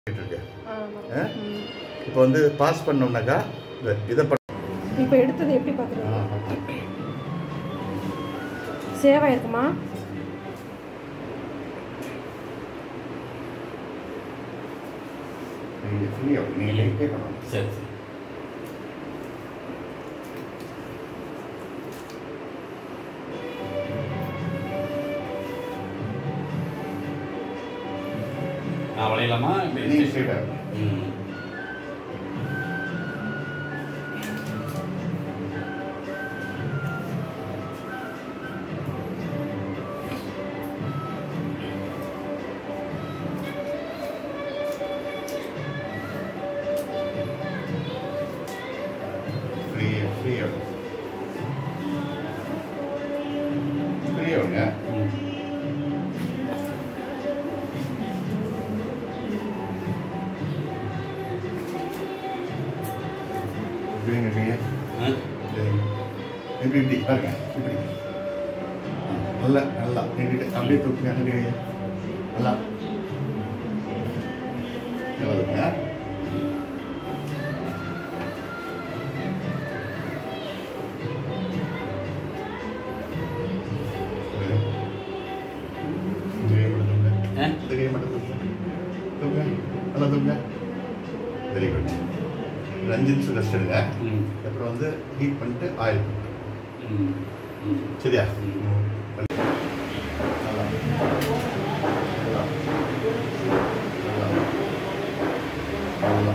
இருக்கு ஆமாம் ஆ? இப்போ வந்து பாஸ் பண்ணோம்னாக்கா இந்த இதை பண்ண இப்போ எடுத்தது எப்படி பார்க்குறீங்க சேவ் ஆயிருக்குமா நீங்கள் ஃப்ரீயாக நீங்கள் கேட்கணும் சரி சரி ஆ வளையலாமா நீங்கள் ஸ்ட்ரெயிட்டாக ம் ஃப்ரீயாக ஃப்ரீயாக ஃப்ரீயாகுங்க ம் இப்படிங்க இப்படிங்க ஆ சரிங்க. இப்படி இப்படி பாருங்க இப்படி ஆ, நல்லா நல்லா நீட்டிட்டு அப்படியே தூக்குங்க அப்படியே நல்லா நல்லதுங்க ஆ இந்த கை மட்டும் தூக்குங்க தூக்குங்க நல்லா தூக்குங்க வெரி குட் ஒரு அஞ்சு நிமிஷம் ரெஸ்ட் எடுங்க ம் அப்புறம் வந்து ஹீட் பண்ணிட்டு ஆயில் ம் ம் சரியா ம். நல்லா. நல்லா. நல்லா. நல்லா.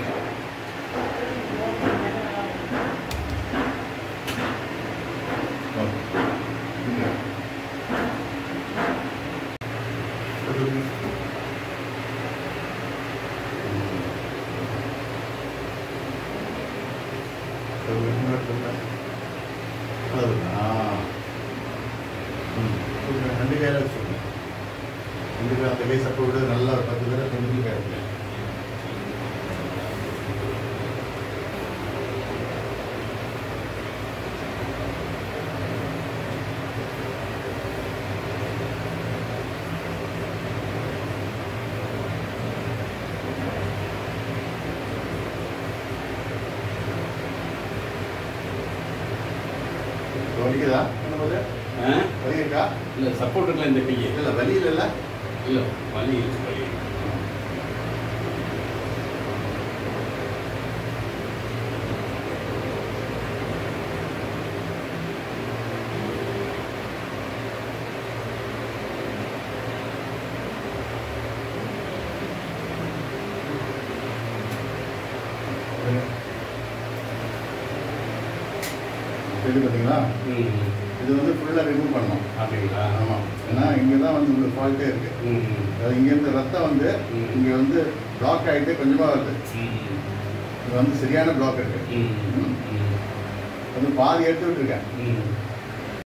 ரெண்டு கையில வச்சுக்கோங்க ரெண்டு கை அந்த கை சப்பை விட நல்லா ஒரு பத்து பேரை தொண்ணூறு கை இருக்கு வலிக்குதா பண்ணும்போது ஆ வலி இருக்கா இல்லை சப்போர்ட் இருக்குல்ல இந்த கையை இல்லை வலி இல்லைல்ல இல்லை வலி இருக்கு வலி இருக்கு. சரி பார்த்தீங்களா ம் இது வந்து ஃபுல்லாக ரிமூவ் பண்ணணும் அப்படிங்களா ஆமாம் ஏன்னா இங்கே தான் வந்து உங்களுக்கு ஃபால்ட்டே இருக்கு ம் ம் அது இங்கேருந்து ரத்தம் வந்து ம். இங்கே வந்து பிளாக் ஆகிட்டு கொஞ்சமாக வருது ம் இது வந்து சரியான பிளாக் இருக்கு ம் ம் வந்து பாதி எடுத்து விட்டுருக்கேன் ம்